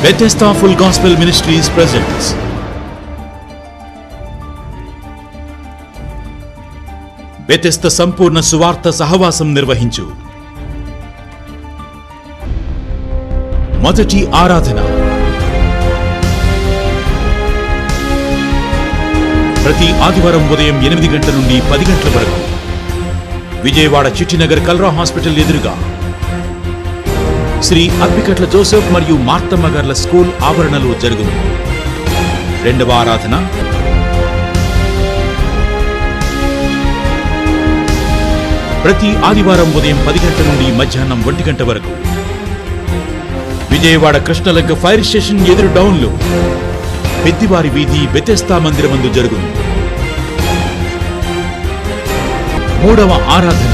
Bethesda Full Gospel Ministries presents Bethesda సంపూర్ణ సువార్త సహవాసం నిర్వహించు మొదటి ఆరాధన ప్రతి ఆదివారం ఉదయం ఎనిమిది గంటల నుండి పది గంటల వరకు విజయవాడ చిట్టినగర్ కల్రా హాస్పిటల్ ఎదురుగా శ్రీ అప్పికట్ల జోసెఫ్ మరియు మార్తమ్మ గార్ల స్కూల్ ఆవరణలో జరుగును రెండవ ఆరాధన ప్రతి ఆదివారం ఉదయం పది గంటల నుండి మధ్యాహ్నం ఒంటి గంట వరకు విజయవాడ కృష్ణలంక ఫైర్ స్టేషన్ ఎదురు డౌన్లో పెద్దివారి వీధి బెతెస్తా మందిరమందు జరుగును మూడవ ఆరాధన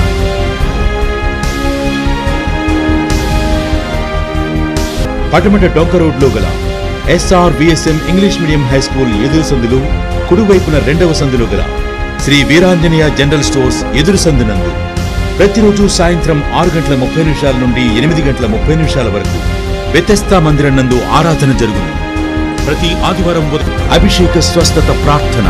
పటమట డొంక రోడ్లో గల SR VSM English medium high school ఎదురు సందులు కుడివైపున రెండవ సందులో గల శ్రీ వీరాంజనేయ జనరల్ స్టోర్స్ ఎదురు సందునందు ప్రతిరోజు సాయంత్రం ఆరు గంటల ముప్పై నిమిషాల నుండి ఎనిమిది గంటల ముప్పై నిమిషాల వరకు వ్యతస్థా మందిరం నందు ఆరాధన జరుగును ప్రతి ఆదివారం ఉదయం అభిషేక స్వస్థత ప్రార్థన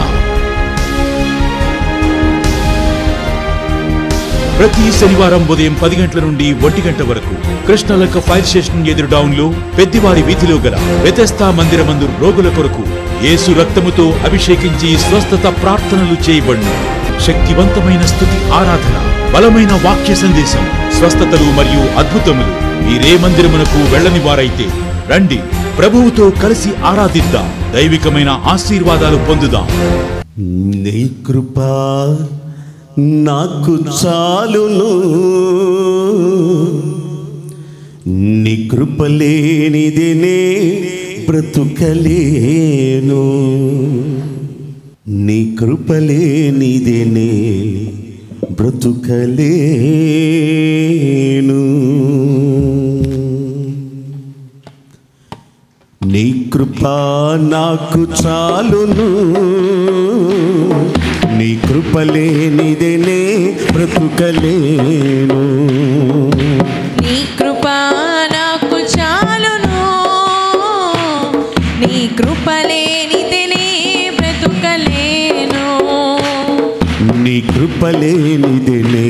ప్రతి శనివారం ఉదయం పది గంటల నుండి ఒంటి గంట వరకు కృష్ణలక్క ఫైర్ స్టేషన్ ఎదురు డౌన్లో పెద్దివారి వీధిలో గల వ్యతస్థా మందిరమందు రోగుల కొరకు యేసు రక్తముతో అభిషేకించి స్వస్థత ప్రార్థనలు చేయబడును శక్తివంతమైన స్థుతి ఆరాధన బలమైన వాక్య సందేశం స్వస్థతలు మరియు అద్భుతములు మీరే మందిరమునకు వెళ్ళని వారైతే రండి ప్రభువుతో కలిసి ఆరాధిద్దాం దైవికమైన ఆశీర్వాదాలు పొందుదాం నీ కృప నాకు చాలును నీ కృప లేనిదినే బ్రతుకలేను నీ కృప లేనిదినే బ్రతుకలేను నీ కృప నాకు చాలును నీ కృప లేనిదేనే బ్రతుకలేను నీ కృప నాకు చాలును నీ కృప లేనిదినే బ్రతుకలేను నీ కృప లేనిదేనే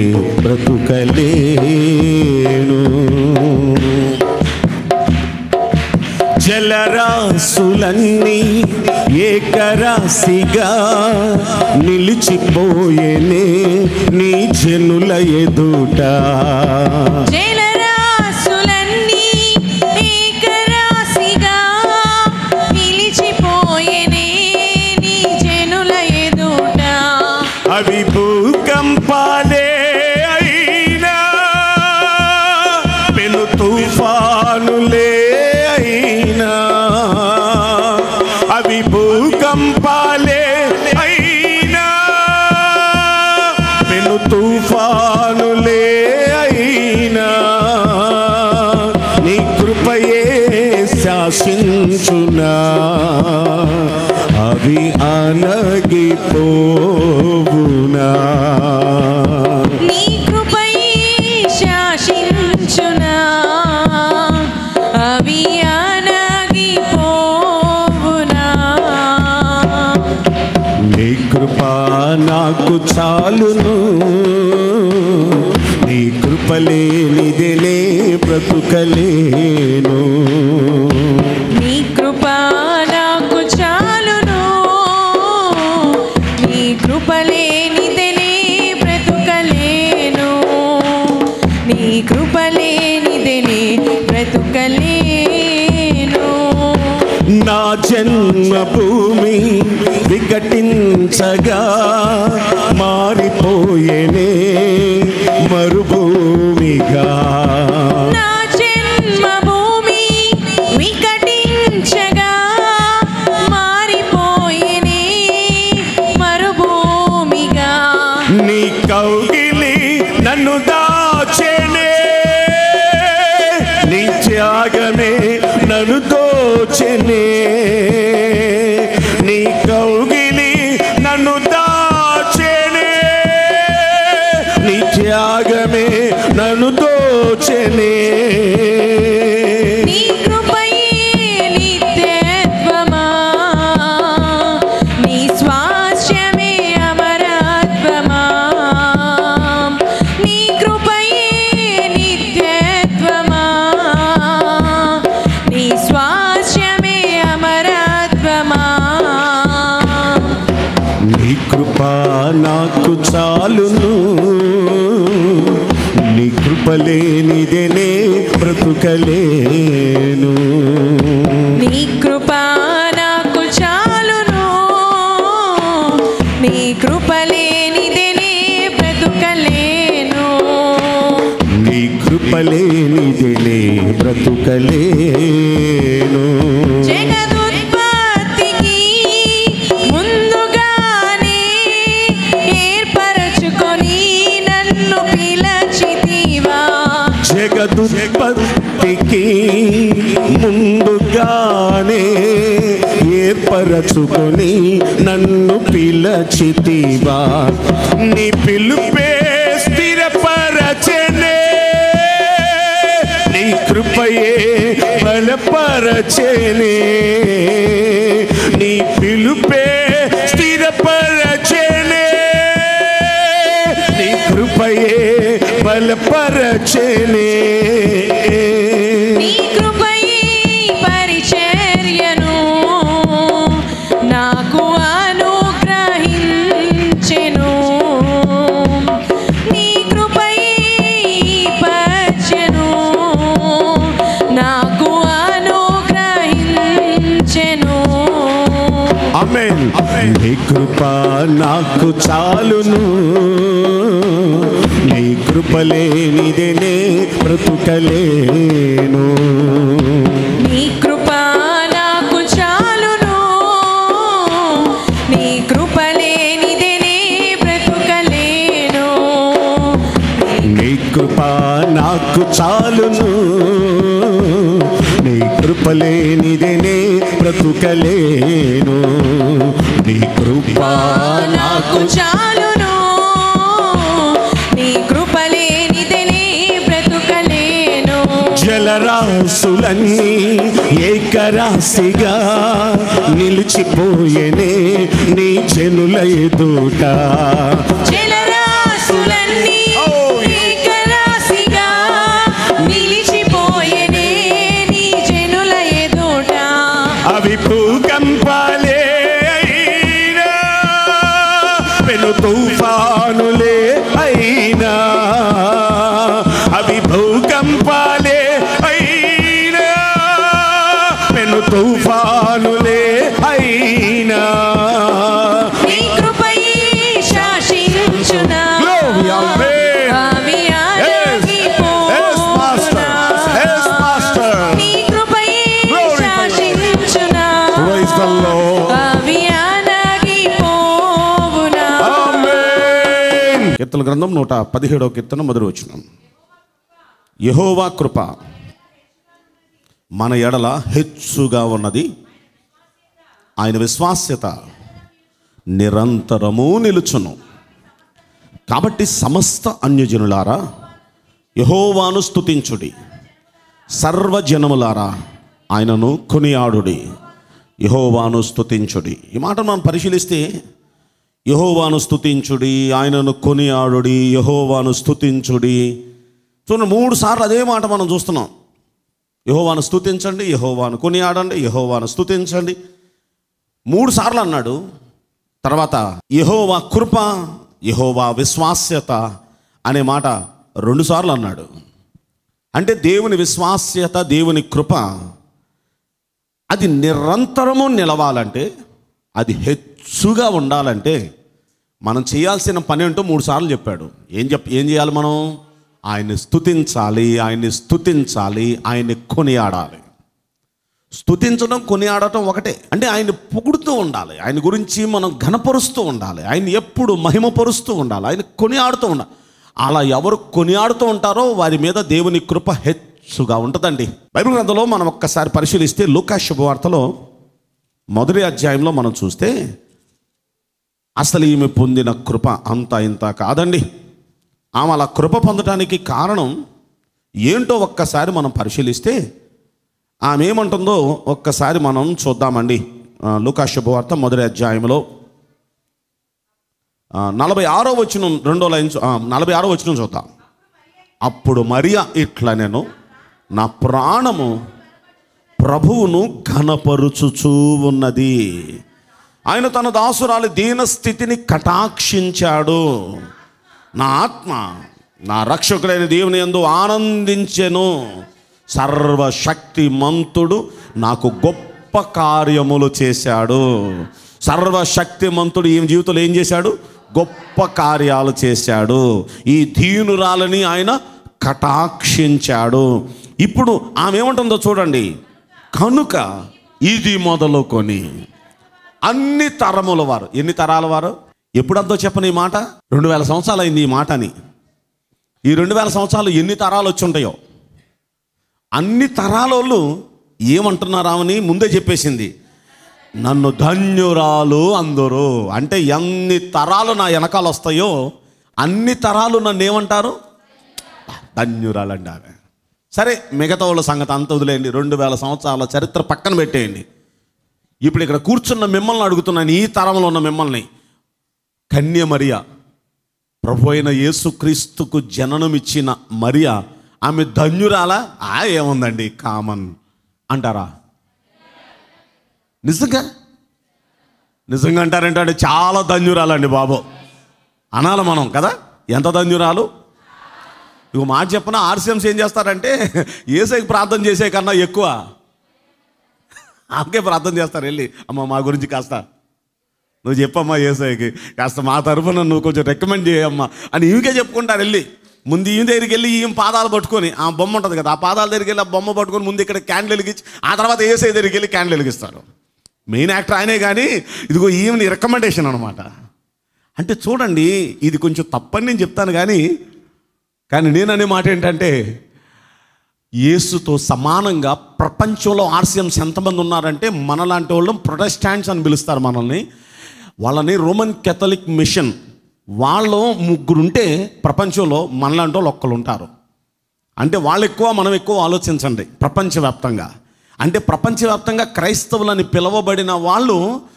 బ్రతుకలేను జలరాశులన్నీ ఏకరాశిగా నిలిచిపోయేనే నీ జనుల ఎదుట జలరాశులన్నీ ఏకరాశిగా నిలిచిపోయేనే నీ జనుల ఎదుట అవి భూకంపాలే అయినా పెను తుఫానులే అయినా అవి భూకంపాలే అయినా పెను తుఫానులే అయినా నీ కృపయే శాసించునా అవి అనగిపోవునా నీ కృపయే శాసించునా అవి అనగిపోవునా నీ కృప నాకు చాలును నీ కృప లేనిదేనే బ్రతుకలేను నీ కృప నాకు చాలును నీ కృప లేనిదనే బ్రతుకలేను నీ కృప లేనిదనే బ్రతుకలేను నా జన్మభూమి వికటించగా మారిపోయేనే మరుభూమిగా నా జన్మభూమి వికటించగా మారిపోయేనే మరుభూమిగా నీ కౌగిలి నన్ను దాచెనే నీ త్యాగమే నన్ను దోచెనే నీ కౌగిలి నన్ను దాచెనే నీ త్యాగమే నన్ను దోచెనే నీ కృపయే నీ నీ కృప నాకు చాలును నీ కృప లేనిదేనే బ్రతుకలేను నీ కృప నాకు చాలును నీ కృప లేనిదేనే బ్రతుకలేను నీ కృప లేనిదేనే బ్రతుకలేను జగదుత్పత్తికి ముందుగానే ఏర్పరచుకొని నన్ను పిలచితివా జగదుత్పత్తికి ముందుగానే ఏర్పరచుకొని నన్ను పిలచితివా నీ పిలుపే స్థిరపరచనే నీ కృపయే బలపరచనే నీ పిలుపే స్థిరపరచనే నీ కృపయే బలపరచనే నీ కృపయే పరిచర్యను నాకు అనుగ్రహించెను నీ కృపయే పరిచర్యను నాకు అనుగ్రహించెను ఆమేన్ నీ కృప నాకు చాలును నీ కృప లేనిదేనే బ్రతుకలేను నీ కృప నాకు చాలును నీ కృప లేనిదేనే బ్రతుకలేను నీ కృప నాకు చాలును నీ కృప లేనిదేనే బ్రతుకలేను నీ కృప నాకు నాకు చాలును నీ కృప లేనిదేనే బ్రతుకలేను జలరాశులన్నీ ఏకరాశిగా నిలిచిపోయేనే నీ జనుల ఎదుట జలరాశులన్నీ ఏకరాశిగా నిలిచిపోయెనే నీ జనుల ఎదుట అవి భూకంపాలే అయినా పెను తుఫానులే అయినా అవి భూకంపాలే అయినా పెను తుఫానులే అయినా నీ కృపయే శాసించునా Glory, amen. అవి Yes, yes, Master. Yes, Master. నీ కృపయే Glory, శాసించునా Praise the Lord. అవి ఆనగిపోవునా ఆమేన్. కీర్తన గ్రంథం నూట పదిహేడవ కీర్తన మొదలు వచ్చిన యహోవా కృప మన ఎడల హెచ్చుగా ఉన్నది ఆయన విశ్వాస్యత నిరంతరము నిలుచును కాబట్టి సమస్త అన్యజనులారా యహోవాను స్తుతించుడి సర్వజనములారా ఆయనను కొనియాడుడి యహోవాను స్తుతించుడి ఈ మాట మనం పరిశీలిస్తే యహోవాను స్తుతించుడి ఆయనను కొనియాడుడి యహోవాను స్తుతించుడి చూడండి మూడు సార్లు అదే మాట మనం చూస్తున్నాం యహోవాను స్తుతించండి యహోవాను కొనియాడండి యహోవాను స్తుతించండి మూడు సార్లు అన్నాడు తర్వాత యహోవా కృప యహోవా విశ్వాస్యత అనే మాట రెండు సార్లు అన్నాడు అంటే దేవుని విశ్వాస్యత దేవుని కృప అది నిరంతరము నిలవాలంటే అది హెచ్చుగా ఉండాలంటే మనం చేయాల్సిన పని ఏంటో మూడు సార్లు చెప్పాడు ఏం చెప్ ఏం చేయాలి మనం ఆయన్ని స్తుతించాలి ఆయన్ని స్తుతించాలి ఆయన్ని కొనియాడాలి స్తుతించడం కొనియాడటం ఒకటే అంటే ఆయన్ని పొగుడుతూ ఉండాలి ఆయన గురించి మనం ఘనపరుస్తూ ఉండాలి ఆయన ఎప్పుడు మహిమపరుస్తూ ఉండాలి ఆయన కొనియాడుతూ ఉండాలి అలా ఎవరు కొనియాడుతూ ఉంటారో వారి మీద దేవుని కృప హెచ్చుగా ఉంటుందండి బైబిల్ గ్రంథంలో మనం ఒక్కసారి పరిశీలిస్తే లూకా శుభవార్తలో మొదటి అధ్యాయంలో మనం చూస్తే అసలు ఈమె పొందిన కృప అంత ఇంత కాదండి ఆమె అలా కృప పొందడానికి కారణం ఏంటో ఒక్కసారి మనం పరిశీలిస్తే ఆమె ఏమంటుందో ఒక్కసారి మనం చూద్దామండి ఆ, లూకా శుభవార్త మొదటి అధ్యాయంలో ఆ, నలభై ఆరో వచ్చిన రెండో లైన్ చూ- ఆ, నలభై ఆరో వచ్చిన చూద్దాం అప్పుడు మరియా ఇట్లా నేను నా ప్రాణము ప్రభువును ఘనపరుచుచూ ఉన్నది ఆయన తన దాసురాలి దీన స్థితిని కటాక్షించాడు నా ఆత్మ నా రక్షకుడైన దేవుని యందు ఆనందించెను సర్వశక్తి మంతుడు నాకు గొప్ప కార్యములు చేశాడు సర్వశక్తి మంతుడు ఈ జీవితంలో ఏం చేశాడు గొప్ప కార్యాలు చేశాడు ఈ దీనురాలని ఆయన కటాక్షించాడు ఇప్పుడు ఆమె ఏమంటుందో చూడండి కనుక ఇది మొదలుకొని అన్ని తరముల వారు ఎన్ని తరాల వారు ఎప్పుడంతో చెప్పని ఈ మాట రెండు వేల సంవత్సరాలు అయింది ఈ మాట అని ఈ రెండు వేల సంవత్సరాలు ఎన్ని తరాలు వచ్చి ఉంటాయో అన్ని తరాలోళ్ళు ఏమంటున్నారామని ముందే చెప్పేసింది నన్ను ధన్యురాలు అందరూ అంటే ఎన్ని తరాలు నా వెనకాల వస్తాయో అన్ని తరాలు నన్ను ఏమంటారు ధన్యురాలండి ఆమె సరే మిగతా వాళ్ళ సంగతి అంత వదిలేయండి రెండు వేల సంవత్సరాల చరిత్ర పక్కన పెట్టేయండి ఇప్పుడు ఇక్కడ కూర్చున్న మిమ్మల్ని అడుగుతున్నాను ఈ తరంలో ఉన్న మిమ్మల్ని కన్య మరియా ప్రభు అయిన యేసుక్రీస్తుకు జననమిచ్చిన మరియా ఆమె ధన్యురాలా ఆ ఏముందండి కామన్ అంటారా నిజంగా నిజంగా అంటారంటే చాలా ధన్యురాలండి బాబు అనాలి మనం కదా ఎంత ధన్యురాలు ఇక మాట చెప్పిన ఆర్సీఎంస్ ఏం చేస్తారంటే ఏసైకి ప్రార్థన చేసే కన్నా ఎక్కువ ఆమెకే ప్రార్థన చేస్తారు వెళ్ళి అమ్మ మా గురించి కాస్త నువ్వు చెప్పమ్మా ఏసైకి కాస్త మా తరఫున నువ్వు కొంచెం రికమెండ్ చేయమ్మా అని ఈమెకే చెప్పుకుంటారు వెళ్ళి ముందు ఈమె దగ్గరికి వెళ్ళి ఈమె పాదాలు పట్టుకొని ఆ బొమ్మ ఉంటుంది కదా ఆ పాదాల దగ్గరికి వెళ్ళి ఆ బొమ్మ పట్టుకొని ముందు ఇక్కడ క్యాండిల్ వెలిగించి ఆ తర్వాత ఏసై దగ్గరికి వెళ్ళి క్యాండిల్ వెలిగిస్తారు మెయిన్ యాక్టర్ ఆయనే కానీ ఇదిగో ఈమెని రికమెండేషన్ అనమాట అంటే చూడండి ఇది కొంచెం తప్పని నేను చెప్తాను కానీ కానీ నేననే మాట ఏంటంటే యేసుతో సమానంగా ప్రపంచంలో ఆర్సిఎంస్ ఎంతమంది ఉన్నారంటే మనలాంటి వాళ్ళం ప్రొటెస్టాంట్స్ అని పిలుస్తారు మనల్ని వాళ్ళని రోమన్ కెథలిక్ మిషన్ వాళ్ళు ముగ్గురు ఉంటే ప్రపంచంలో మనలాంటి వాళ్ళు ఒక్కరు ఉంటారు అంటే వాళ్ళు ఎక్కువ మనం ఎక్కువ ఆలోచించండి ప్రపంచవ్యాప్తంగా అంటే ప్రపంచవ్యాప్తంగా క్రైస్తవులని పిలువబడిన వాళ్ళు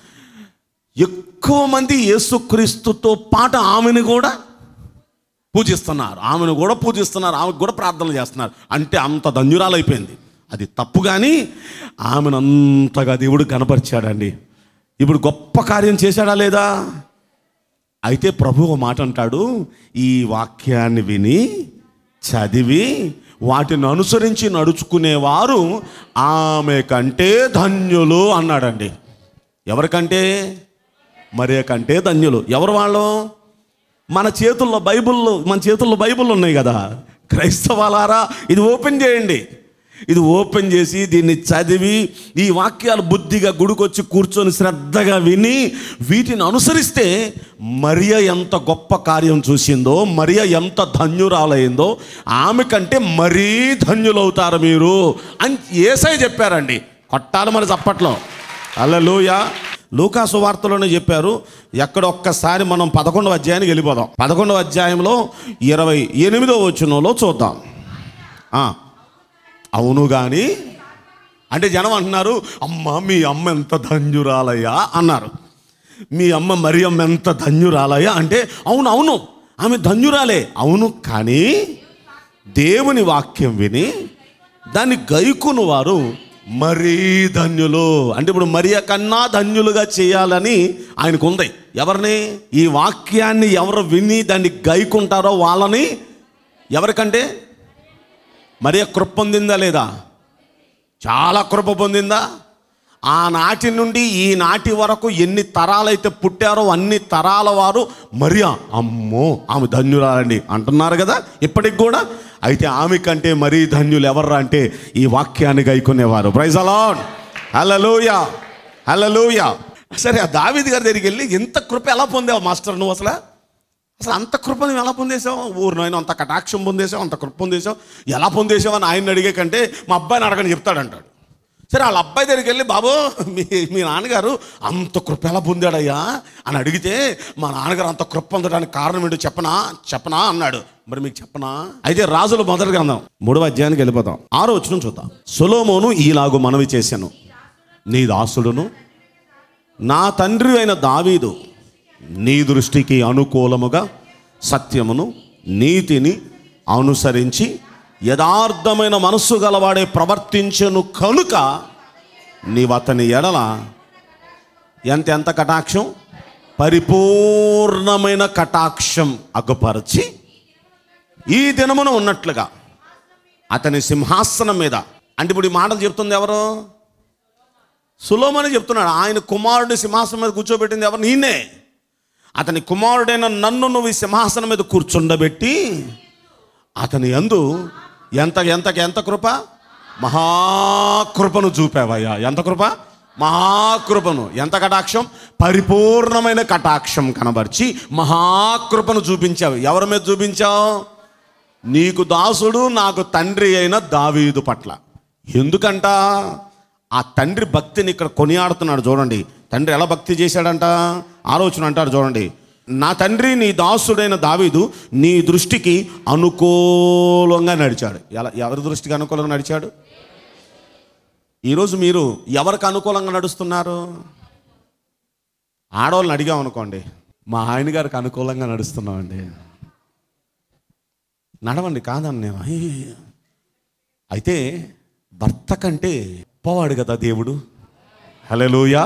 ఎక్కువ మంది యేసుక్రీస్తుతో పాటు ఆమెను కూడా పూజిస్తున్నారు ఆమెను కూడా పూజిస్తున్నారు ఆమెకు కూడా ప్రార్థనలు చేస్తున్నారు అంటే అంత ధన్యురాలైపోయింది అది తప్పు కానీ ఆమెను అంతగా దేవుడు కనపరిచాడండి ఇప్పుడు గొప్ప కార్యం చేశాడా లేదా అయితే ప్రభు ఒక మాట అంటాడు ఈ వాక్యాన్ని విని చదివి వాటిని అనుసరించి నడుచుకునేవారు ఆమె కంటే ధన్యులు అన్నాడండి ఎవరికంటే మరే కంటే ధన్యులు ఎవరు వాళ్ళు మన చేతుల్లో బైబిల్లో మన చేతుల్లో బైబిల్ ఉన్నాయి కదా క్రైస్తవాలారా ఇది ఓపెన్ చేయండి ఇది ఓపెన్ చేసి దీన్ని చదివి ఈ వాక్యాలు బుద్ధిగా గుడికొచ్చి కూర్చొని శ్రద్ధగా విని వీటిని అనుసరిస్తే మరియ ఎంత గొప్ప కార్యం చూసిందో మరియ ఎంత ధన్యురాలైందో ఆమె కంటే మరీ ధన్యులవుతారు మీరు అని ఏసై చెప్పారండి కొట్టాలి మరి చప్పట్లో అల్లలోయ లూకాసు వార్తలోనే చెప్పారు ఎక్కడ ఒక్కసారి మనం పదకొండవ అధ్యాయానికి వెళ్ళిపోదాం పదకొండవ అధ్యాయంలో ఇరవై ఎనిమిదో వచనంలో చూద్దాం ఆ, అవును కానీ అంటే జనం అంటున్నారు అమ్మ మీ అమ్మ ఎంత ధన్యురాలయ్యా అన్నారు మీ అమ్మ మరి అమ్మ ఎంత ధన్యురాలయ్యా అంటే అవును అవును ఆమె ధన్యురాలే అవును కానీ దేవుని వాక్యం విని దాన్ని గైకును వారు మరీ ధన్యులు అంటే ఇప్పుడు మరియ కన్నా ధన్యులుగా చేయాలని ఆయనకు ఉంది ఎవరిని ఈ వాక్యాన్ని ఎవరు విని దాన్ని గైకుంటారో వాళ్ళని ఎవరికంటే మరియ కృప పొందిందా లేదా చాలా కృప పొందిందా ఆనాటి నుండి ఈనాటి వరకు ఎన్ని తరాలైతే పుట్టారో అన్ని తరాల వారు మరియా అమ్మో ఆమె ధన్యురాలండి అంటున్నారు కదా ఇప్పటికి కూడా అయితే ఆమె కంటే మరీ ధన్యులు ఎవర్రా అంటే ఈ వాక్యాన్ని గైకునేవారు ప్రైజ్ అలాన్ హల్లెలూయ హల్లెలూయ సరే ఆ దావీద్ గారి దగ్గరికి వెళ్ళి ఇంత కృప ఎలా పొందావు మాస్టర్ నువ్వు అసలు అసలు అంత కృప నువ్వు ఎలా పొందేసావు ఊరు నాయన అంత కటాక్షం పొందేసావు అంత కృప పొందేసావు ఎలా పొందేసావు అని ఆయన అడిగే కంటే మా అబ్బాయిని అడగని చెప్తాడంటాడు సరే వాళ్ళ అబ్బాయి దగ్గరికి వెళ్ళి బాబు మీ మీ నాన్నగారు అంత కృప ఎలా పొందాడయ్యా అని అడిగితే మా నాన్నగారు అంత కృప పొందడానికి కారణం ఏంటో చెప్పనా చెప్పనా అన్నాడు మరి మీకు చెప్పనా అయితే రాజులు మొదటి గ్రంథం మూడవ అధ్యాయానికి వెళ్ళిపోతాం ఆరో వచ్చిన చూద్దాం సొలోమోను ఈలాగు మనవి చేశాను నీ దాసుడును నా తండ్రి అయిన దావీదు నీ దృష్టికి అనుకూలముగా సత్యమును నీతిని అనుసరించి యథార్థమైన మనస్సు గలవాడే ప్రవర్తించను కనుక నీవు అతని ఎడల ఎంత ఎంత కటాక్షం పరిపూర్ణమైన కటాక్షం అగ్గుపరచి ఈ దినమున ఉన్నట్లుగా అతని సింహాసనం మీద అంటే ఇప్పుడు ఈ మాటలు చెప్తుంది ఎవరు సులోమని చెప్తున్నాడు ఆయన కుమారుడి సింహాసనం మీద కూర్చోబెట్టింది ఎవరు నేనే అతని కుమారుడైన నన్ను నువ్వు ఈ సింహాసనం మీద కూర్చుండబెట్టి అతని యందు ఎంత ఎంత ఎంత కృప మహాకృపను చూపావయ్యా ఎంత కృప మహాకృపను ఎంత కటాక్షం పరిపూర్ణమైన కటాక్షం కనబరిచి మహాకృపను చూపించావు ఎవరి మీద చూపించావు నీకు దాసుడు నాకు తండ్రి అయిన దావీదు పట్ల ఎందుకంట ఆ తండ్రి భక్తిని ఇక్కడ కొనియాడుతున్నాడు చూడండి తండ్రి ఎలా భక్తి చేశాడంట ఆలోచన అంటారు చూడండి నా తండ్రి నీ దాసుడైన దావీదు నీ దృష్టికి అనుకూలంగా నడిచాడు ఎలా ఎవరి దృష్టికి అనుకూలంగా నడిచాడు ఈరోజు మీరు ఎవరికి అనుకూలంగా నడుస్తున్నారు ఆడవాళ్ళని అడిగాం అనుకోండి మా ఆయన గారికి అనుకూలంగా నడుస్తున్నామండి నడవండి కాదన్న అయితే భర్త కంటే గొప్పవాడు కదా దేవుడు హలోయ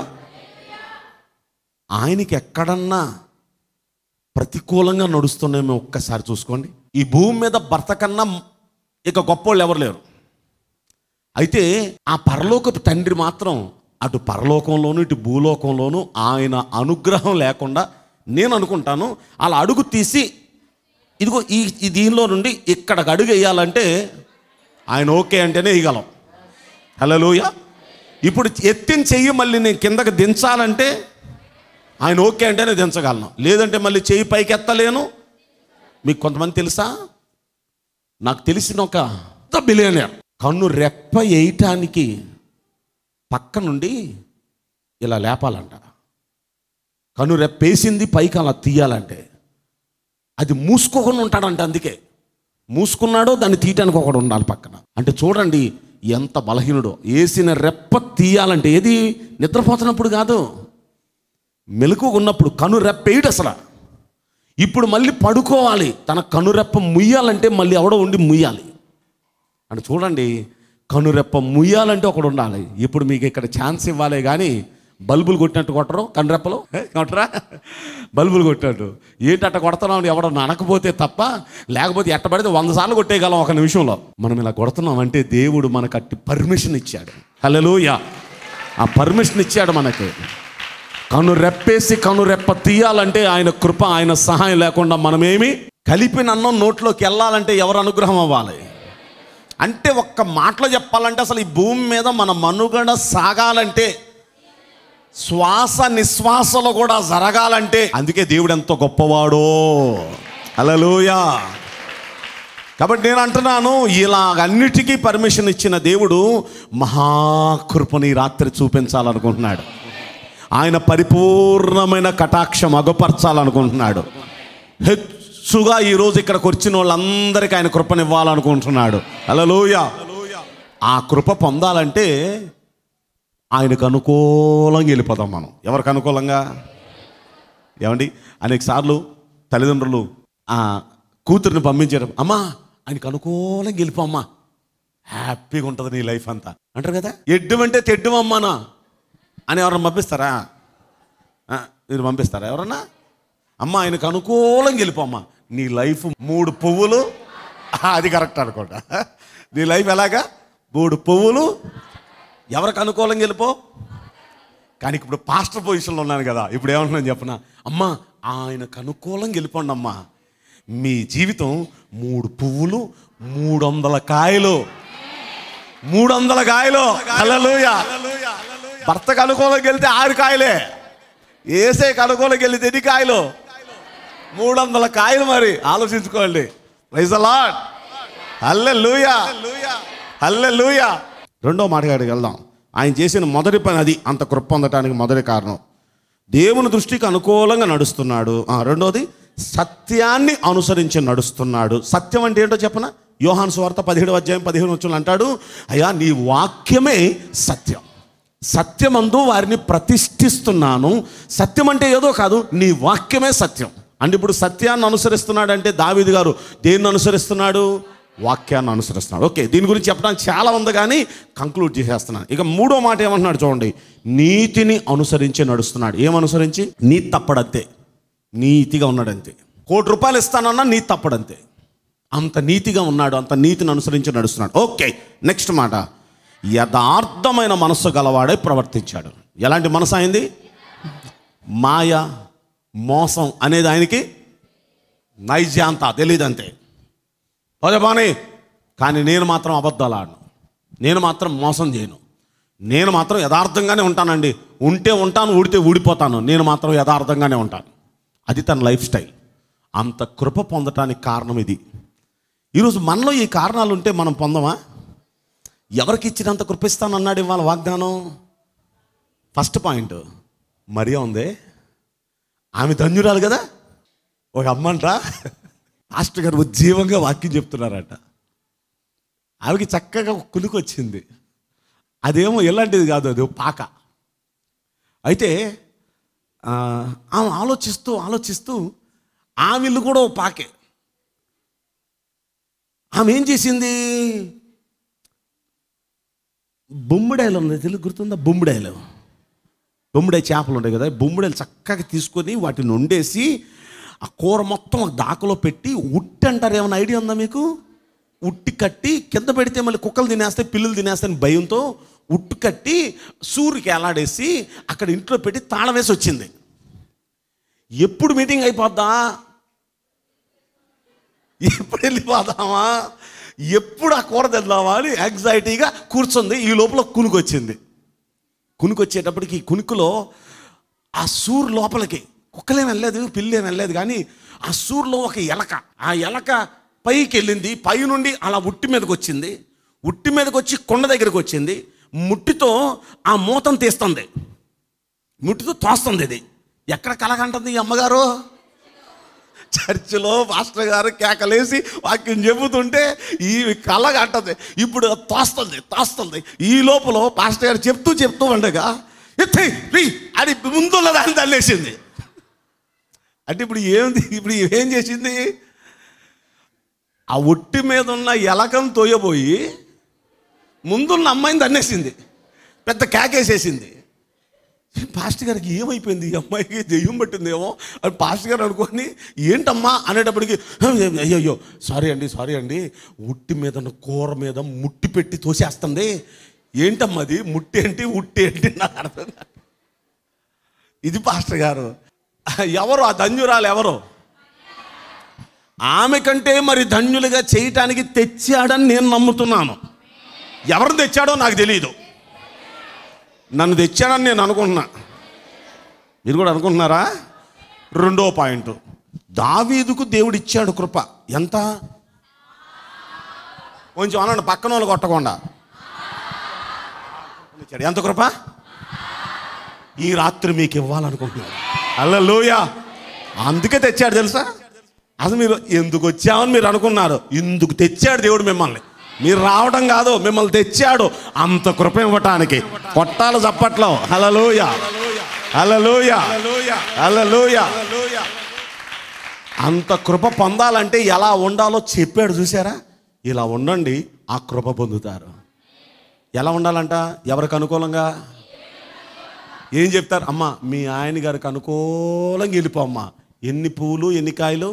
ఆయనకి ఎక్కడన్నా ప్రతికూలంగా నడుస్తున్నామో ఒక్కసారి చూసుకోండి ఈ భూమి మీద భర్త కన్నా ఇక గొప్పోళ్ళు ఎవరు లేరు అయితే ఆ పరలోకపు తండ్రి మాత్రం అటు పరలోకంలోను ఇటు భూలోకంలోను ఆయన అనుగ్రహం లేకుండా నేను అనుకుంటాను అలా అడుగు తీసి ఇదిగో ఈ ఈ దీనిలో నుండి ఇక్కడికి అడుగు వేయాలంటే ఆయన ఓకే అంటేనే వేయగలం హలోయ ఇప్పుడు ఎత్తిన చెయ్యి మళ్ళీ నేను కిందకి దించాలంటే ఆయన ఓకే అంటేనే దించగలను లేదంటే మళ్ళీ చెయ్యి పైకి ఎత్తలేను మీకు కొంతమంది తెలుసా నాకు తెలిసిన ఒక బిలియనర్ కన్ను రెప్ప వేయటానికి పక్క నుండి ఇలా లేపాలంట కన్ను రెప్పేసింది పైకి అలా తీయాలంటే అది మూసుకోకుండా ఉంటాడంట అందుకే మూసుకున్నాడో దాన్ని తీయటానికి ఒకడు ఉండాలి పక్కన అంటే చూడండి ఎంత బలహీనుడో వేసిన రెప్ప తీయాలంటే ఏది నిద్రపోతున్నప్పుడు కాదు మెలకు ఉన్నప్పుడు కను రెప్పేయడు అసలు ఇప్పుడు మళ్ళీ పడుకోవాలి తన కనురెప్ప ముయ్యాలంటే మళ్ళీ ఎవడో ఉండి ముయ్యాలి అంటే చూడండి కనురెప్ప ముయ్యాలంటే ఒకడు ఉండాలి ఇప్పుడు మీకు ఇక్కడ ఛాన్స్ ఇవ్వాలి కానీ బల్బులు కొట్టినట్టు కొట్టరు కనురెప్పలు ఏ, కొట్టరా బల్బులు కొట్టినట్టు ఏంటి అట్ట కొడుతున్నాం ఎవడో అనకపోతే తప్ప లేకపోతే ఎట్ట పడితే వంద సార్లు కొట్టేయగలం ఒక నిమిషంలో మనం ఇలా కొడుతున్నాం అంటే దేవుడు మనకు అట్టి పర్మిషన్ ఇచ్చాడు హలోయ ఆ పర్మిషన్ ఇచ్చాడు మనకి కను రెప్పేసి కను రెప్ప తీయాలంటే ఆయన కృప ఆయన సహాయం లేకుండా మనమేమి కలిపిన అన్నం నోట్లోకి వెళ్ళాలంటే ఎవరు అనుగ్రహం అవ్వాలి అంటే ఒక్క మాటలో చెప్పాలంటే అసలు ఈ భూమి మీద మన మనుగడ సాగాలంటే శ్వాస నిశ్వాసలో కూడా జరగాలంటే అందుకే దేవుడు ఎంతో గొప్పవాడో అలలోయా కాబట్టి నేను అంటున్నాను ఇలాగన్నిటికీ పర్మిషన్ ఇచ్చిన దేవుడు మహాకృపని ఈ రాత్రి చూపించాలనుకుంటున్నాడు ఆయన పరిపూర్ణమైన కటాక్షం అగపరచాలనుకుంటున్నాడు హెచ్చుగా ఈరోజు ఇక్కడికి వచ్చిన వాళ్ళందరికీ ఆయన కృపనివ్వాలనుకుంటున్నాడు అలలోయ ఆ కృప పొందాలంటే ఆయనకు అనుకూలంగా వెళ్ళిపోతాం మనం ఎవరికి అనుకూలంగా ఏమండి అనేక సార్లు తల్లిదండ్రులు ఆ కూతురిని పంపించారు అమ్మా ఆయనకు అనుకూలంగా వెళ్ళిపోమ్మా హ్యాపీగా ఉంటుంది నీ లైఫ్ అంతా అంటారు కదా ఎడ్డు అంటే తెడ్డు అమ్మానా అని ఎవరన్నా పంపిస్తారా ఆ, మీరు పంపిస్తారా ఎవరన్నా అమ్మ ఆయనకు అనుకూలంగా వెళ్ళిపోమ్మా నీ లైఫ్ మూడు పువ్వులు ఆ, అది కరెక్ట్ అనుకోండి నీ లైఫ్ ఎలాగా మూడు పువ్వులు ఎవరికి అనుకూలంగా వెళ్ళిపో కానీ ఇప్పుడు పాస్టర్ పొజిషన్లో ఉన్నాను కదా ఇప్పుడు ఏమంటున్నాను చెప్పనా అమ్మా ఆయనకు అనుకూలంగా వెళ్ళిపోండి అమ్మా మీ జీవితం మూడు పువ్వులు మూడు వందల కాయలు మూడు వందల కాయలు హల్లెలూయ భర్తకు అనుకూలంగా వెళ్తే ఆరు కాయలే ఏసేకి అనుకూలంగా వెళ్తే ఎన్ని కాయలు మూడు వందల కాయలు మరి ఆలోచించుకోండి రైజ్ అలాడ్ హల్లెలూయా హల్లెలూయా రెండో మాటగాడికి వెళ్దాం ఆయన చేసిన మొదటి పని అది అంత కృప పొందటానికి మొదటి కారణం దేవుని దృష్టికి అనుకూలంగా నడుస్తున్నాడు ఆ, రెండోది సత్యాన్ని అనుసరించి నడుస్తున్నాడు సత్యం అంటే ఏంటో చెప్పన యోహాను స్వార్త పదిహేడు అధ్యాయం పదిహేను వచ్చులు అంటాడు అయ్యా నీ వాక్యమే సత్యం సత్యమందు వారిని ప్రతిష్ఠిస్తున్నాను సత్యం అంటే ఏదో కాదు నీ వాక్యమే సత్యం అంటే ఇప్పుడు సత్యాన్ని అనుసరిస్తున్నాడంటే దావీదు గారు దేన్ని అనుసరిస్తున్నాడు వాక్యాన్ని అనుసరిస్తున్నాడు ఓకే దీని గురించి చెప్పడానికి చాలా ఉంది కానీ కంక్లూడ్ చేసేస్తున్నాను ఇక మూడో మాట ఏమంటున్నాడు చూడండి నీతిని అనుసరించి నడుస్తున్నాడు ఏమనుసరించి నీతి తప్పడంతే నీతిగా ఉన్నాడు అంతే కోటి రూపాయలు ఇస్తానన్నా నీతి తప్పడంతే అంత నీతిగా ఉన్నాడు అంత నీతిని అనుసరించి నడుస్తున్నాడు ఓకే నెక్స్ట్ మాట యథార్థమైన మనస్సు గలవాడే ప్రవర్తించాడు ఎలాంటి మనసు అయింది మాయ మోసం అనేది ఆయనకి నైజాంత తెలియదు అంతే పదే బానే కానీ నేను మాత్రం అబద్ధాలు ఆడను నేను మాత్రం మోసం చేయను నేను మాత్రం యథార్థంగానే ఉంటానండి ఉంటే ఉంటాను ఊడితే ఊడిపోతాను నేను మాత్రం యథార్థంగానే ఉంటాను అది తన లైఫ్ స్టైల్ అంత కృప పొందటానికి కారణం ఇది ఈరోజు మనలో ఈ కారణాలు ఉంటే మనం పొందమా ఎవరికి ఇచ్చినంత కృప ఇస్తానన్నాడు ఇవాళ వాగ్దానం ఫస్ట్ పాయింట్ మరియా ఉందే ఆమె ధన్యురాలు కదా ఒక అమ్మంట మాస్టర్ గారు ఉజ్జీవంగా వాక్యం చెప్తున్నారట ఆమెకి చక్కగా ఒక కునుకు వచ్చింది అదేమో ఎలాంటిది కాదు అది ఒక పాక అయితే ఆ, ఆమె ఆలోచిస్తూ ఆలోచిస్తూ ఆమె ఇల్లు కూడా ఓ పాకే ఆమె ఏం చేసింది బొమ్మిడాయలు ఉంది తెలుగు గుర్తుందా బొమ్మిడాయలు బొమ్మిడాయి చేపలు ఉంటాయి కదా బొమ్మిడాయలు చక్కగా తీసుకొని వాటిని వండేసి ఆ కూర మొత్తం ఒక దాకలో పెట్టి ఉట్టి అంటారు ఏమైనా ఐడియా ఉందా మీకు ఉట్టి కట్టి కింద పెడితే మళ్ళీ కుక్కలు తినేస్తాయి పిల్లలు తినేస్తాయని భయంతో ఉట్టు కట్టి సూర్యుకి ఎలాడేసి అక్కడ ఇంట్లో పెట్టి తాళం వేసి వచ్చింది ఎప్పుడు మీటింగ్ అయిపోద్దా ఎప్పుడు వెళ్ళిపోదామా ఎప్పుడు ఆ కూర తెద్దామా అని యాంగ్జైటీగా కూర్చుంది ఈ లోపల కునుకు వచ్చింది కునుకు వచ్చేటప్పటికి ఈ కునుకులో ఆ సూర్ లోపలికి కుక్కలేం వెళ్ళలేదు పిల్లేం వెళ్ళలేదు కానీ ఆ సూర్లో ఒక ఎలక ఆ ఎలక పైకి వెళ్ళింది పై నుండి అలా ఉట్టి మీదకి వచ్చింది ఉట్టి మీదకి వచ్చి కొండ దగ్గరికి వచ్చింది ముట్టితో ఆ మూతం తీస్తుంది ముట్టితో తోస్తుంది ఇది ఎక్కడ కలగంటుంది ఈ అమ్మగారు చర్చిలో మాస్టర్ గారు కేకలేసి వాక్యం చెబుతుంటే ఈ కళ్ళ అంటది ఇప్పుడు తోస్తుంది తోస్తుంది ఈ లోపల పాస్టర్ గారు చెప్తూ చెప్తూ ఉండగా ఎత్తే రీ అది ముందున్న దాన్ని తల్లేసింది అంటే ఇప్పుడు ఏంది ఇప్పుడు ఏం చేసింది ఆ ఒట్టి మీద ఉన్న ఎలకను తోయబోయి ముందున్న అమ్మాయిని తన్నేసింది పెద్ద కేకేసేసింది పాస్టర్ గారికి ఏమైపోయింది ఈ అమ్మాయికి దెయ్యం పట్టిందేమో అని పాస్టర్ గారు అనుకొని ఏంటమ్మా అనేటప్పటికి అయ్యయ్యో సారీ అండి సారీ అండి ఉట్టి మీద ఉన్న కూర మీద ముట్టి పెట్టి తోసేస్తుంది ఏంటమ్మా అది ముట్టి ఏంటి ఉట్టి ఏంటి నాకు అర్థం కాదు. ఇది పాస్టర్ గారు ఎవరు ఆ ధన్యురాలు ఎవరు ఆమె కంటే మరి ధన్యులుగా చేయటానికి తెచ్చాడని నేను నమ్ముతున్నాను ఎవరు తెచ్చాడో నాకు తెలియదు నన్ను తెచ్చాడని నేను అనుకుంటున్నా మీరు కూడా అనుకుంటున్నారా రెండో పాయింట్ దావీదుకు దేవుడు ఇచ్చాడు కృప ఎంత కొంచెం అనండి పక్కన వాళ్ళు కొట్టకుండా ఇచ్చాడు ఎంత కృప ఈ రాత్రి మీకు ఇవ్వాలనుకుంటున్నాడు అల్లలోయ అందుకే తెచ్చాడు తెలుసా అసలు మీరు ఎందుకు వచ్చామని మీరు అనుకున్నారు ఇందుకు తెచ్చాడు దేవుడు మిమ్మల్ని మీరు రావడం కాదు మిమ్మల్ని తెచ్చాడు అంత కృప ఇవ్వటానికి కొట్టాలి చప్పట్లో హలలోయ హలలోయ హలలోయ అంత కృప పొందాలంటే ఎలా ఉండాలో చెప్పాడు చూసారా ఇలా ఉండండి ఆ కృప పొందుతారు ఎలా ఉండాలంట ఎవరికి అనుకూలంగా ఏం చెప్తారు అమ్మ మీ ఆయన గారికి అనుకూలంగా వెళ్ళిపో అమ్మా ఎన్ని పూలు ఎన్ని కాయలు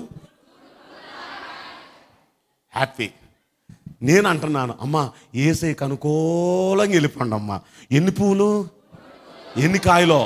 హ్యాపీ నేను అంటున్నాను అమ్మ ఏసైకి అనుకూలంగా వెళ్ళిపోండి అమ్మ ఎన్ని పూలు ఎన్ని కాయలో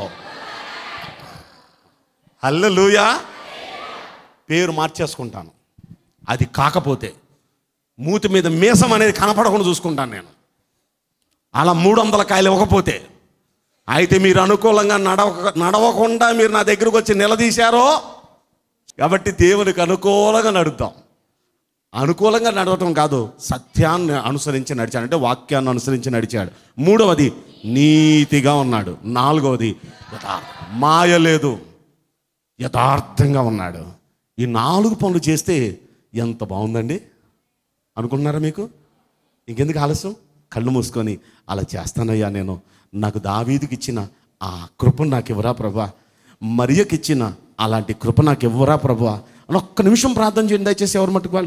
హల్లెలూయా పేరు మార్చేసుకుంటాను అది కాకపోతే మూతి మీద మీసం అనేది కనపడకుండా చూసుకుంటాను నేను అలా మూడు వందల కాయలు ఇవ్వకపోతే అయితే మీరు అనుకూలంగా నడవక నడవకుండా మీరు నా దగ్గరకు వచ్చి నిలదీశారో కాబట్టి దేవునికి అనుకూలంగా నడుద్దాం అనుకూలంగా నడవటం కాదు సత్యాన్ని అనుసరించి నడిచాడు అంటే వాక్యాన్ని అనుసరించి నడిచాడు మూడవది నీతిగా ఉన్నాడు నాలుగవది యథార్థ మాయ లేదు యథార్థంగా ఉన్నాడు ఈ నాలుగు పనులు చేస్తే ఎంత బాగుందండి అనుకుంటున్నారా మీకు ఇంకెందుకు ఆలస్యం కళ్ళు మూసుకొని అలా చేస్తానయ్యా నేను నాకు దావీదికి ఇచ్చిన ఆ కృప నాకు ఇవ్వరా ప్రభా మరియకి ఇచ్చిన అలాంటి కృప నాకు ఇవ్వరా ప్రభా అని ఒక్క నిమిషం ప్రార్థన చేయండి దయచేసి ఎవరు మట్టుకు వాళ్ళు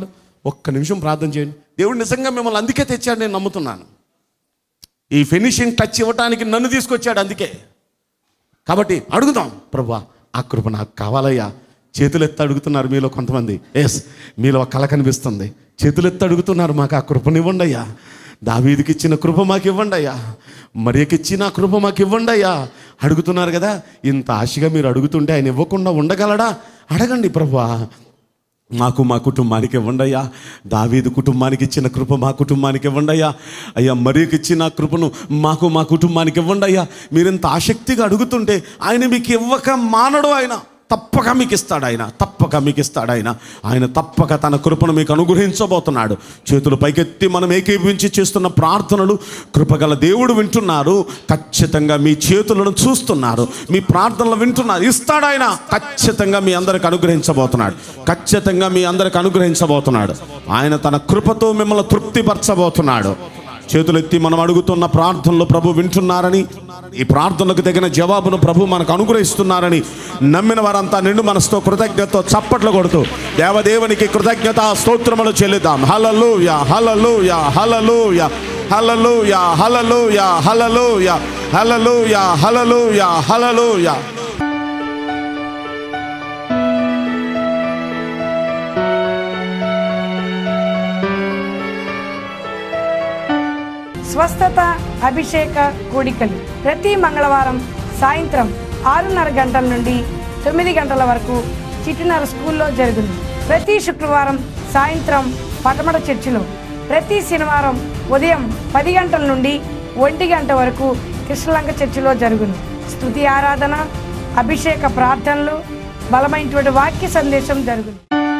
ఒక్క నిమిషం ప్రార్థన చేయండి దేవుడు నిజంగా మిమ్మల్ని అందుకే తెచ్చాడు నేను నమ్ముతున్నాను ఈ ఫినిషింగ్ టచ్ ఇవ్వటానికి నన్ను తీసుకొచ్చాడు అందుకే కాబట్టి అడుగుదాం ప్రభా ఆ కృప నాకు కావాలయ్యా చేతులు ఎత్తి అడుగుతున్నారు మీలో కొంతమంది ఎస్ మీలో ఒక కళ కనిపిస్తుంది చేతులు ఎత్తి అడుగుతున్నారు మాకు ఆ కృపనివ్వండి అయ్యా దావీదికి ఇచ్చిన కృప మాకు ఇవ్వండి అయ్యా మరియకి ఇచ్చిన ఆ కృప మాకు ఇవ్వండి అయ్యా అడుగుతున్నారు కదా ఇంత ఆశగా మీరు అడుగుతుంటే ఆయన ఇవ్వకుండా ఉండగలడా అడగండి ప్రభా మాకు మా కుటుంబానికి ఇవ్వండయ్యా దావీదు కుటుంబానికి ఇచ్చిన కృప మా కుటుంబానికి ఇవ్వండయ్యా అయ్యా మరియకి ఇచ్చిన కృపను మాకు మా కుటుంబానికి ఇవ్వండయ్యా మీరింత ఆసక్తిగా అడుగుతుంటే ఆయన మీకు ఇవ్వక మానడు ఆయన తప్పక మీకు ఇస్తాడు ఆయన తప్పక మీకు ఇస్తాడు ఆయన ఆయన తప్పక తన కృపను మీకు అనుగ్రహించబోతున్నాడు చేతులు పైకెత్తి మనం ఏకీభించి చేస్తున్న ప్రార్థనలు కృపగల దేవుడు వింటున్నారు ఖచ్చితంగా మీ చేతులను చూస్తున్నారు మీ ప్రార్థనలు వింటున్నారు ఇస్తాడు ఆయన ఖచ్చితంగా మీ అందరికి అనుగ్రహించబోతున్నాడు ఖచ్చితంగా మీ అందరికి అనుగ్రహించబోతున్నాడు ఆయన తన కృపతో మిమ్మల్ని తృప్తిపరచబోతున్నాడు చేతులెత్తి మనం అడుగుతున్న ప్రార్థనలు ప్రభు వింటున్నారని ఈ ప్రార్థనలకు తగిన జవాబును ప్రభు మనకు అనుగ్రహిస్తున్నారని నమ్మిన వారంతా నిండు మనసుతో కృతజ్ఞతతో చప్పట్లు కొడుతూ దేవదేవునికి కృతజ్ఞత స్తోత్రములు చెల్లిద్దాం హలలుయ హలలుయ హలలుయ హలలుయ హలలుయ హలలుయ హలలుయ హలలుయ హలలుయ స్వస్థత అభిషేక కూడికలు ప్రతి మంగళవారం సాయంత్రం ఆరున్నర గంటల నుండి తొమ్మిది గంటల వరకు చిట్టినర స్కూల్లో జరుగును ప్రతి శుక్రవారం సాయంత్రం పటమట చర్చిలో ప్రతి శనివారం ఉదయం పది గంటల నుండి ఒంటి గంట వరకు కృష్ణలంక చర్చిలో జరుగును స్తుతి ఆరాధన అభిషేక ప్రార్థనలు బలమైనటువంటి వాక్య సందేశం జరుగును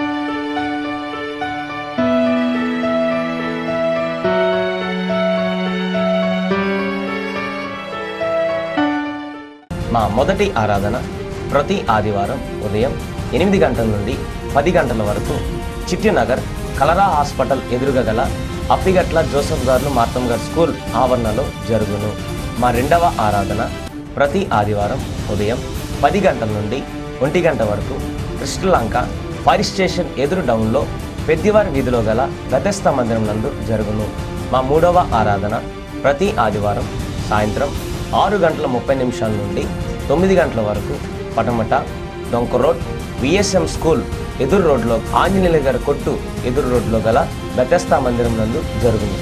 మా మొదటి ఆరాధన ప్రతి ఆదివారం ఉదయం ఎనిమిది గంటల నుండి పది గంటల వరకు చిట్టినగర్ కలరా హాస్పిటల్ ఎదురుగా గల అప్పిగట్ల జోసఫ్ గారు మార్తం గారు స్కూల్ ఆవరణలో జరుగును మా రెండవ ఆరాధన ప్రతి ఆదివారం ఉదయం పది గంటల నుండి ఒంటి గంట వరకు కృష్ణలంక ఫైర్ స్టేషన్ ఎదురు డౌన్లో పెద్దివారి వీధిలో గల గతస్థ మందిరం నందు జరుగును మా మూడవ ఆరాధన ప్రతి ఆదివారం సాయంత్రం ఆరు గంటల ముప్పై నిమిషాల నుండి తొమ్మిది గంటల వరకు పటమట డొంక రోడ్ విఎస్ఎం స్కూల్ ఎదురు రోడ్లో ఆంజనేయుల గారి కొట్టు ఎదురు రోడ్లో గల బెతస్తా మందిరం నందు జరుగును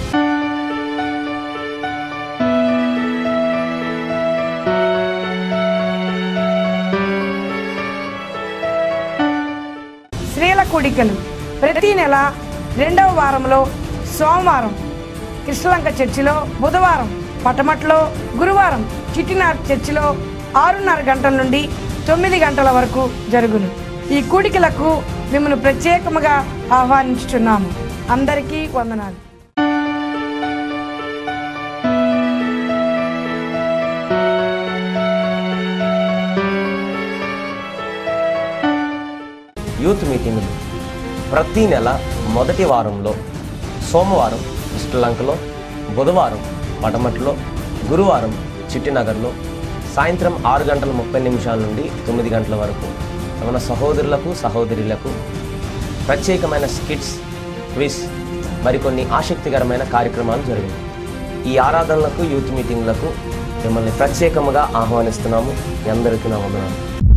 స్త్రీల కూడికలు ప్రతి నెల రెండవ వారంలో సోమవారం కృష్ణలంక చర్చిలో బుధవారం పటమట్లో గురువారం చిట్టినార్ చర్చిలో ఆరున్నర గంటల నుండి తొమ్మిది గంటల వరకు జరుగును ఈ కూడికలకు మిమ్మల్ని ప్రత్యేకముగా ఆహ్వానించుచున్నాము అందరికీ వందనాలు యూత్ మీటింగులు ప్రతి నెల మొదటి వారంలో సోమవారం శ్రీలంకలో బుధవారం పటమట్లో గురువారం చిట్టినగర్లో సాయంత్రం ఆరు గంటల ముప్పై నిమిషాల నుండి తొమ్మిది గంటల వరకు మన సహోదరులకు సహోదరులకు ప్రత్యేకమైన స్కిట్స్ క్విజ్ మరికొన్ని ఆసక్తికరమైన కార్యక్రమాలు జరిగాయి ఈ ఆరాధనలకు యూత్ మీటింగ్లకు మిమ్మల్ని ప్రత్యేకముగా ఆహ్వానిస్తున్నాము మీ అందరికీ నా వందనాలు